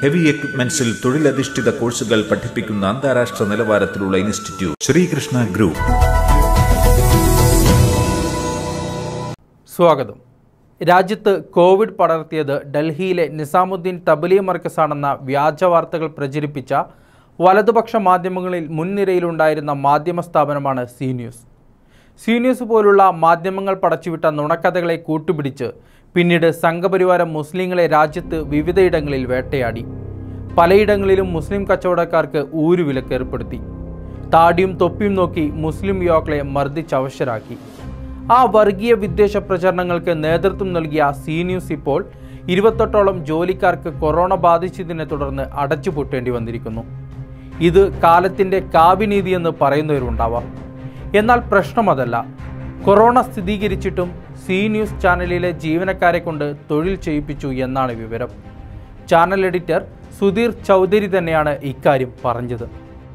heavy എക്യുപ്മെന്റ്സിൽ തൊഴിലധിഷ്ഠിത കോഴ്സുകൾ പഠിപ്പിക്കുന്ന അന്താരാഷ്ട്ര നിലവാരത്തിലുള്ള ഇൻസ്റ്റിറ്റ്യൂട്ട് ശ്രീകൃഷ്ണ ഗ്രൂപ്പ് സ്വാഗതം രാജ്യത്ത് കോവിഡ് പടർത്തിയത് ഡൽഹിയിലെ നിസാമുദ്ദീൻ തബലീ മർക്കസാണെന്ന വ്യാജ വാർത്തകൾ പ്രചരിപ്പിച്ച വലതുപക്ഷ മാധ്യമങ്ങളിൽ മുൻനിരയിലുണ്ടായിരുന്ന മാധ്യമ സ്ഥാപനമാണ് സി ന്യൂസ് സി ന്യൂസ് പോലുള്ള മാധ്യമങ്ങൾ പടച്ചുവിട്ട നുണക്കഥകളെ കൂട്ടുപിടിച്ച് പിന്നീട് സംഘപരിവാരം മുസ്ലിങ്ങളെ രാജ്യത്ത് വിവിധയിടങ്ങളിൽ വേട്ടയാടി പലയിടങ്ങളിലും മുസ്ലിം കച്ചവടക്കാർക്ക് ഊരുവിലക്ക് ഏർപ്പെടുത്തി താടിയും തൊപ്പിയും നോക്കി മുസ്ലിം യുവാക്കളെ മർദ്ദിച്ചവശരാക്കി ആ വർഗീയ വിദ്വേഷ പ്രചരണങ്ങൾക്ക് നേതൃത്വം നൽകിയ സി ന്യൂസ് ഇപ്പോൾ ഇരുപത്തെട്ടോളം ജോലിക്കാർക്ക് കൊറോണ ബാധിച്ചതിനെ തുടർന്ന് അടച്ചുപൂട്ടേണ്ടി വന്നിരിക്കുന്നു ഇത് കാലത്തിൻ്റെ കാവ്യനീതി എന്ന് പറയുന്നവരുണ്ടാവാം എന്നാൽ പ്രശ്നം അതല്ല കൊറോണ സ്ഥിരീകരിച്ചിട്ടും സി ന്യൂസ് ചാനലിലെ ജീവനക്കാരെ കൊണ്ട് തൊഴിൽ ചെയ്യിപ്പിച്ചു എന്നാണ് വിവരം ചാനൽ എഡിറ്റർ സുധീർ ചൗധരി തന്നെയാണ് ഇക്കാര്യം പറഞ്ഞത്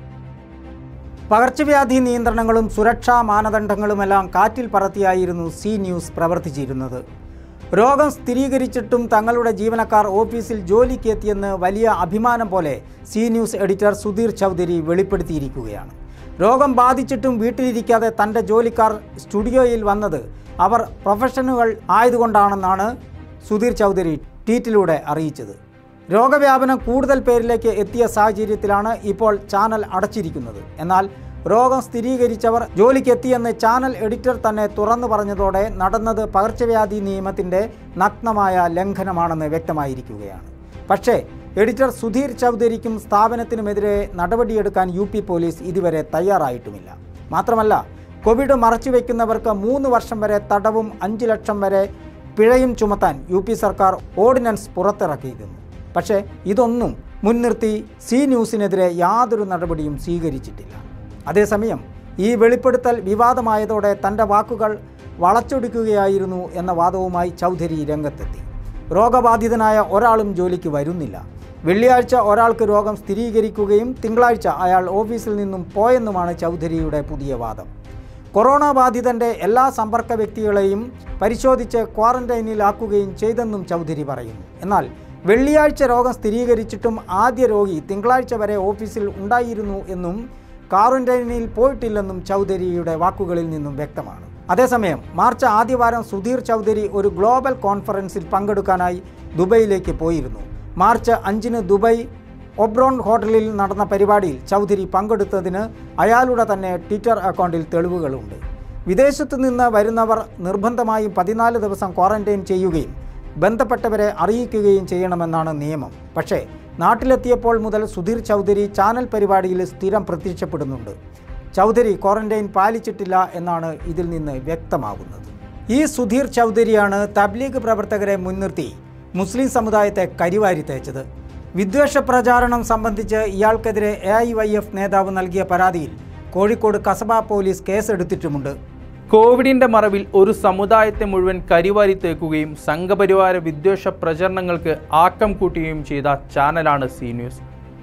പകർച്ചവ്യാധി നിയന്ത്രണങ്ങളും സുരക്ഷാ മാനദണ്ഡങ്ങളുമെല്ലാം കാറ്റിൽ പറത്തിയായിരുന്നു സി ന്യൂസ് പ്രവർത്തിച്ചിരുന്നത് രോഗം സ്ഥിരീകരിച്ചിട്ടും തങ്ങളുടെ ജീവനക്കാർ ഓഫീസിൽ ജോലിക്ക് എത്തിയെന്ന് വലിയ അഭിമാനം പോലെ സി ന്യൂസ് എഡിറ്റർ സുധീർ ചൗധരി വെളിപ്പെടുത്തിയിരിക്കുകയാണ് രോഗം ബാധിച്ചിട്ടും വീട്ടിലിരിക്കാതെ തൻ്റെ ജോലിക്കാർ സ്റ്റുഡിയോയിൽ വന്നത് അവർ പ്രൊഫഷണലുകൾ ആയതുകൊണ്ടാണെന്നാണ് സുധീർ ചൗധരി ട്വീറ്റിലൂടെ അറിയിച്ചത് രോഗവ്യാപനം കൂടുതൽ പേരിലേക്ക് എത്തിയ സാഹചര്യത്തിലാണ് ഇപ്പോൾ ചാനൽ അടച്ചിരിക്കുന്നത് എന്നാൽ രോഗം സ്ഥിരീകരിച്ചവർ ജോലിക്കെത്തിയെന്ന് ചാനൽ എഡിറ്റർ തന്നെ തുറന്നു പറഞ്ഞതോടെ നടന്നത് പകർച്ചവ്യാധി നിയമത്തിൻ്റെ നഗ്നമായ ലംഘനമാണെന്ന് വ്യക്തമായിരിക്കുകയാണ് പക്ഷേ എഡിറ്റർ സുധീർ ചൗധരിക്കും സ്ഥാപനത്തിനുമെതിരെ നടപടിയെടുക്കാൻ യു പി പോലീസ് ഇതുവരെ തയ്യാറായിട്ടുമില്ല മാത്രമല്ല കോവിഡ് മറച്ചുവെക്കുന്നവർക്ക് മൂന്ന് വർഷം വരെ തടവും അഞ്ച് ലക്ഷം വരെ പിഴയും ചുമത്താൻ യു പി സർക്കാർ ഓർഡിനൻസ് പുറത്തിറക്കിയിരുന്നു പക്ഷേ ഇതൊന്നും മുൻനിർത്തി സി ന്യൂസിനെതിരെ യാതൊരു നടപടിയും സ്വീകരിച്ചിട്ടില്ല അതേസമയം ഈ വെളിപ്പെടുത്തൽ വിവാദമായതോടെ തൻ്റെ വാക്കുകൾ വളച്ചൊടിക്കുകയായിരുന്നു എന്ന വാദവുമായി ചൗധരി രംഗത്തെത്തി രോഗബാധിതനായ ഒരാളും ജോലിക്ക് വരുന്നില്ല വെള്ളിയാഴ്ച ഒരാൾക്ക് രോഗം സ്ഥിരീകരിക്കുകയും തിങ്കളാഴ്ച അയാൾ ഓഫീസിൽ നിന്നും പോയെന്നുമാണ് ചൗധരിയുടെ പുതിയ വാദം കൊറോണ ബാധിതൻ്റെ എല്ലാ സമ്പർക്ക വ്യക്തികളെയും പരിശോധിച്ച് ക്വാറന്റൈനിലാക്കുകയും ചെയ്തെന്നും ചൗധരി പറയുന്നു എന്നാൽ വെള്ളിയാഴ്ച രോഗം സ്ഥിരീകരിച്ചിട്ടും ആദ്യ രോഗി തിങ്കളാഴ്ച വരെ ഓഫീസിൽ ഉണ്ടായിരുന്നു എന്നും ക്വാറന്റൈനിൽ പോയിട്ടില്ലെന്നും ചൗധരിയുടെ വാക്കുകളിൽ നിന്നും വ്യക്തമാണ് അതേസമയം മാർച്ച് ആദ്യവാരം സുധീർ ചൗധരി ഒരു ഗ്ലോബൽ കോൺഫറൻസിൽ പങ്കെടുക്കാനായി ദുബൈയിലേക്ക് പോയിരുന്നു മാർച്ച് അഞ്ചിന് ദുബായ് ഒബ്രോൺ ഹോട്ടലിൽ നടന്ന പരിപാടിയിൽ ചൗധരി പങ്കെടുത്തതിന് അയാളുടെ തന്നെ ട്വിറ്റർ അക്കൗണ്ടിൽ തെളിവുകളുണ്ട് വിദേശത്തു നിന്ന് വരുന്നവർ നിർബന്ധമായും പതിനാല് ദിവസം ക്വാറന്റൈൻ ചെയ്യുകയും ബന്ധപ്പെട്ടവരെ അറിയിക്കുകയും ചെയ്യണമെന്നാണ് നിയമം പക്ഷേ നാട്ടിലെത്തിയപ്പോൾ മുതൽ സുധീർ ചൗധരി ചാനൽ പരിപാടിയിൽ സ്ഥിരം പ്രത്യക്ഷപ്പെടുന്നുണ്ട് ചൗധരി ക്വാറന്റൈൻ പാലിച്ചിട്ടില്ല എന്നാണ് ഇതിൽ നിന്ന് വ്യക്തമാകുന്നത് ഈ സുധീർ ചൗധരിയാണ് തബ്ലീഗ് പ്രവർത്തകരെ മുൻനിർത്തി മുസ്ലിം സമുദായത്തെ കരിവാരി തേച്ചത് വിദ്വേഷ പ്രചാരണം സംബന്ധിച്ച് ഇയാൾക്കെതിരെ എ ഐ വൈ എഫ് നേതാവ് നൽകിയ പരാതിയിൽ കോഴിക്കോട് കസബ പോലീസ് കേസെടുത്തിട്ടുമുണ്ട് കോവിഡിന്റെ മറവിൽ ഒരു സമുദായത്തെ മുഴുവൻ കരിവാരി തേക്കുകയും സംഘപരിവാര വിദ്വേഷ പ്രചരണങ്ങൾക്ക് ആക്കം കൂട്ടുകയും ചെയ്ത ചാനലാണ് സി ന്യൂസ്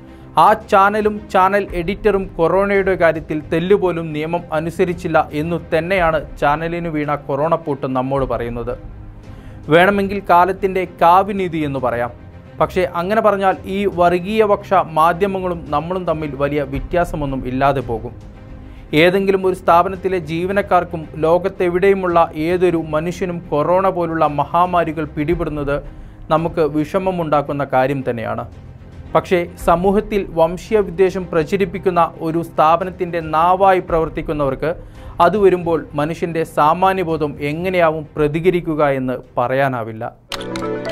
ആ ചാനലും ചാനൽ എഡിറ്ററും കൊറോണയുടെ കാര്യത്തിൽ തെല്ലുപോലും നിയമം അനുസരിച്ചില്ല എന്നു തന്നെയാണ് ചാനലിനു വീണ കൊറോണ പൂട്ട് നമ്മോട് പറയുന്നത് വേണമെങ്കിൽ കാലത്തിൻ്റെ കാവ്യനീതി എന്ന് പറയാം പക്ഷേ അങ്ങനെ പറഞ്ഞാൽ ഈ വർഗീയപക്ഷ മാധ്യമങ്ങളും നമ്മളും തമ്മിൽ വലിയ വ്യത്യാസമൊന്നും ഇല്ലാതെ പോകും ഏതെങ്കിലും ഒരു സ്ഥാപനത്തിലെ ജീവനക്കാർക്കും ലോകത്തെവിടെയുമുള്ള ഏതൊരു മനുഷ്യനും കൊറോണ പോലുള്ള മഹാമാരികൾ പിടിപെടുന്നത് നമുക്ക് വിഷമമുണ്ടാക്കുന്ന കാര്യം തന്നെയാണ് പക്ഷേ സമൂഹത്തിൽ വംശീയ വിദ്വേഷം പ്രചരിപ്പിക്കുന്ന ഒരു സ്ഥാപനത്തിൻ്റെ നാവായി പ്രവർത്തിക്കുന്നവർക്ക് അത് വരുമ്പോൾ മനുഷ്യൻ്റെ സാമാന്യബോധം എങ്ങനെയാവും പ്രതികരിക്കുക എന്ന് പറയാനാവില്ല